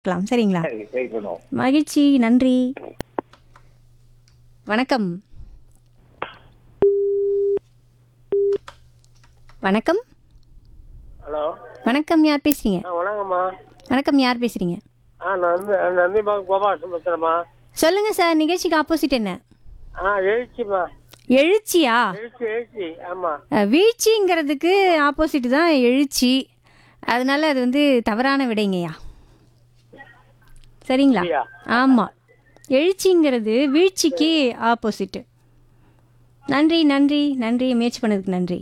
பார்க்கலாம் சரிங்களா சரி ட்ரை பண்ணுவோம் மகிழ்ச்சி நன்றி வணக்கம் வணக்கம் ஹலோ வணக்கம் யார் பேசுறீங்க ஆ வணக்கம்மா வணக்கம் யார் பேசுறீங்க ஆ நான் வந்து நந்தி பாக் கோபாலன் பேசுகிறேம்மா சொல்லுங்க சார் நிகழ்ச்சிக்கு ஆப்போசிட் என்ன ஆ எழுச்சிம்மா எழுச்சியா எழுச்சி எழுச்சி ஆமாம் அஹ், வீழ்ச்சிங்கிறதுக்கு ஆப்போசிட் தான் எழுச்சி அதனால அது வந்து தவறான விடைங்கய்யா சரிங்களா அப்படியா? ஆமாம் எழுச்சிங்கிறது வீழ்ச்சிக்கு ஆப்போசிட் நன்றி நன்றி நன்றி முயற்சி பண்ணதுக்கு நன்றி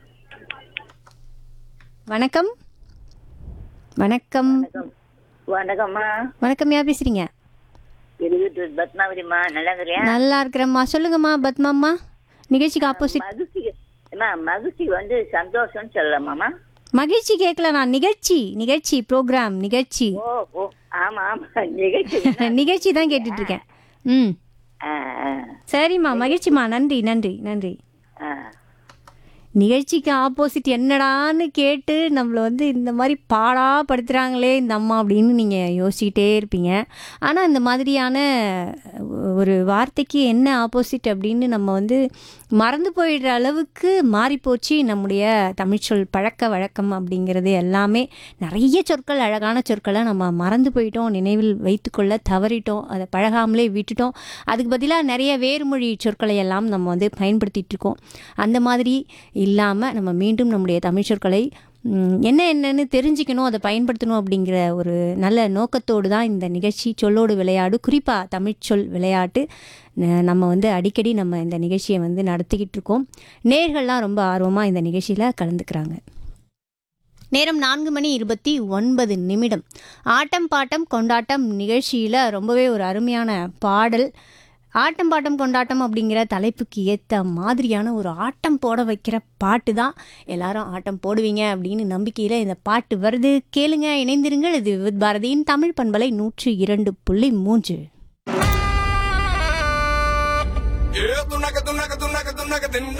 வணக்கம் வணக்கம் வணக்கம்மா வணக்கம் யார் பேசுறீங்க இருபத்தி பத்மாவதிம்மா நல்லா இருக்கிறியா நல்லா இருக்கிறேம்மா சொல்லுங்கம்மா பத்மாம்மா நிகழ்ச்சிக்கு ஆப்போசிட் மகிழ்ச்சி அம்மா மகிழ்ச்சி வந்து சந்தோஷம்னு சொல்லலாமாம்மா மகிழ்ச்சி கேட்கல நான் நிகழ்ச்சி நிகழ்ச்சி ப்ரோக்ராம் நிகழ்ச்சி ஓ ஓ ஆமா ஆமா நிகழ்ச்சி நிகழ்ச்சி தான் கேட்டுட்டு இருக்கேன் ம் ஆ, ஆ, சரிம்மா மகிழ்ச்சிம்மா நன்றி நன்றி நன்றி ஆ. நிகழ்ச்சிக்கு ஆப்போசிட் என்னடான்னு கேட்டு நம்மளை வந்து இந்த மாதிரி பாடாப்படுத்துகிறாங்களே இந்த அம்மா அப்படின்னு நீங்கள் யோசிச்சுக்கிட்டே இருப்பீங்க ஆனால் இந்த மாதிரியான ஒரு வார்த்தைக்கு என்ன ஆப்போசிட் அப்படின்னு நம்ம வந்து மறந்து போயிடுற அளவுக்கு மாறிப்போச்சு நம்முடைய தமிழ்ச்சொல் பழக்க வழக்கம் அப்படிங்கிறது எல்லாமே நிறைய சொற்கள் அழகான சொற்களை நம்ம மறந்து போயிட்டோம் நினைவில் வைத்துக்கொள்ள தவறிட்டோம் அதை பழகாமலே விட்டுட்டோம் அதுக்கு பதிலாக நிறைய வேறுமொழி சொற்களை எல்லாம் நம்ம வந்து பயன்படுத்திட்டு இருக்கோம் அந்த மாதிரி இல்லாமல் நம்ம மீண்டும் நம்முடைய தமிழ் சொற்களை ம், என்ன என்னன்னு தெரிஞ்சுக்கணும் அதை பயன்படுத்தணும் அப்படிங்கிற ஒரு நல்ல நோக்கத்தோடு தான் இந்த நிகழ்ச்சி சொல்லோடு விளையாடு குறிப்பாக தமிழ்ச்சொல் விளையாட்டு ந- நம்ம வந்து அடிக்கடி நம்ம இந்த நிகழ்ச்சியை வந்து நடத்திக்கிட்டு இருக்கோம் நேர்கள்லாம் ரொம்ப ஆர்வமாக இந்த நிகழ்ச்சியில் கலந்துக்கிறாங்க நேரம் நான்கு மணி இருபத்தி ஒன்பது நிமிடம் ஆட்டம் பாட்டம் கொண்டாட்டம் நிகழ்ச்சியில் ரொம்பவே ஒரு அருமையான பாடல் ஆட்டம் பாட்டம் கொண்டாட்டம் அப்படிங்கிற தலைப்புக்கு ஏற்ற மாதிரியான ஒரு ஆட்டம் போட வைக்கிற பாட்டு தான் எல்லாரும் ஆட்டம் போடுவீங்க அப்படின்னு நம்பிக்கையில் இந்த பாட்டு வருது கேளுங்க இணைந்திருங்கள் இது வித் பாரதியின் தமிழ் பண்பலை நூற்று இரண்டு புள்ளி மூன்று Yeah, tunaka tunaka tunaka tunaka tunaka